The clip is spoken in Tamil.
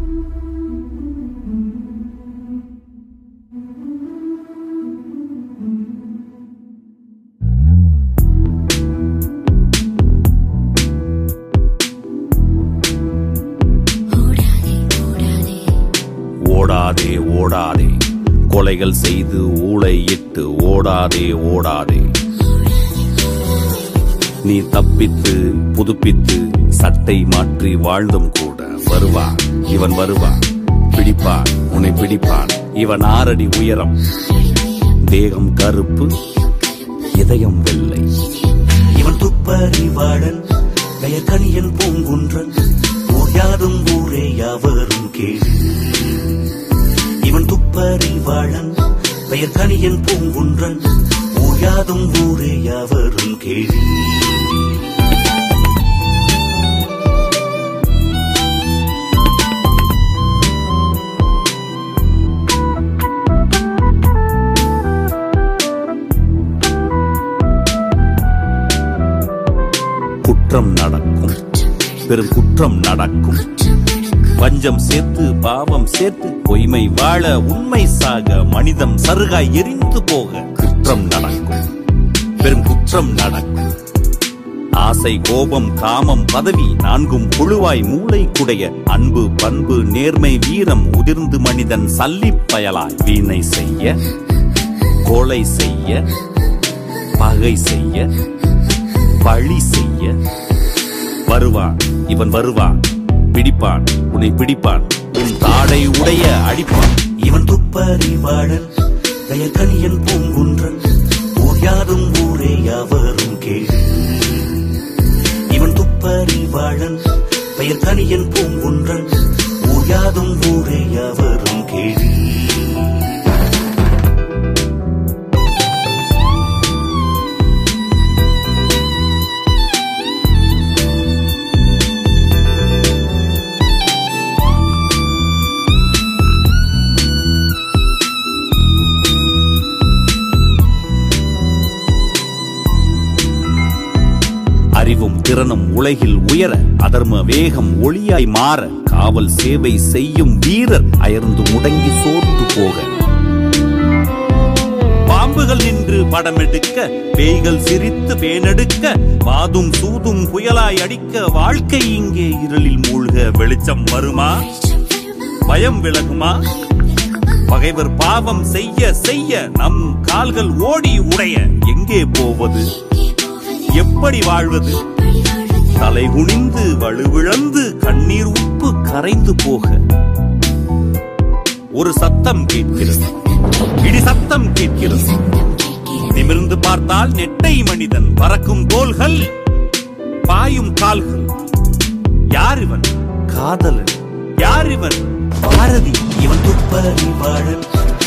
ஓடாதே ஓடாதே கொலைகள் செய்து ஊளையிட்டு ஓடாதே ஓடாதே நீ தப்பித்து புதுப்பித்து சட்டை மாற்றி வாழ்ந்தும் கூட வருவான் இவன் வருவான் பிடிப்பான் உன்னை பிடிப்பான் இவன் ஆறடி உயரம் தேகம் கருப்பு இதயம் வெள்ளை இவன் துப்பறிவாளன் பெயர் கனியன் பூங்குன்றன் ஊர் யாதும் ஊரே யாவரும் கேள் இவன் துப்பறிவாளன் பெயர் கனியன் பூங்குன்றன் ஊர் யாதும் ஊரே யாவரும் கேள் குற்றம் நடக்கும் பெரும் குற்றம் நடக்கும் வஞ்சம் சேர்த்து பாவம் சேர்த்து பொய்மை வாழ உண்மை சாக மனிதம் சருகாய் எரிந்து போக குற்றம் நடக்கும் பெரும் குற்றம் நடக்கும் ஆசை கோபம் காமம் பதவி நான்கும் புழுவாய் மூளை குடைய அன்பு பண்பு நேர்மை வீரம் உதிர்ந்து மனிதன் சல்லிப் பயலாய் வீணை செய்ய கொலை செய்ய பகை செய்ய பழி செய்ய வருவான் இவன் வருவான் பிடிப்பான் உன்னை பிடிப்பான் உன் தாடை உடைய அடிப்பான் இவன் துப்பறிவாளன் பெயர் கனியன் பூங்குன்றன் ஊர் யாதும் ஊரே யாவரும் கேள் இவன் துப்பறிவாளன் பெயர் கனியன் பூங்குன்றன் ஊர் யாதும் ஊரே யாவரும் கேள் அறிவும் திறனும் உலகில் உயர அதர்ம வேகம் ஒளியாய் மாற காவல் சேவை செய்யும் வீரர் அயர்ந்து முடங்கி சோர்ந்து போக பாம்புகள் நின்று படமெடுக்க பேய்கள் சிரித்து பேனெடுக்க வாதும் சூதும் புயலாய் அடிக்க வாழ்க்கை இங்கே இருளில் மூழ்க வெளிச்சம் வருமா பயம் விலகுமா பகைவர் பாவம் செய்ய செய்ய நம் கால்கள் ஓடி உடைய எங்கே போவது எப்படி வாழ்வது தலை குனிந்து வலுவிழந்து கண்ணீர் உப்பு கரைந்து போக ஒரு சத்தம் கேட்கிறது இடி சத்தம் கேட்கிறது நிமிர்ந்து பார்த்தால் நெட்டை மனிதன் பறக்கும் தோள்கள் பாயும் கால்கள் யார் இவன் காதலன் யார் இவன் பாரதி இவன் துப்பறிவாளன்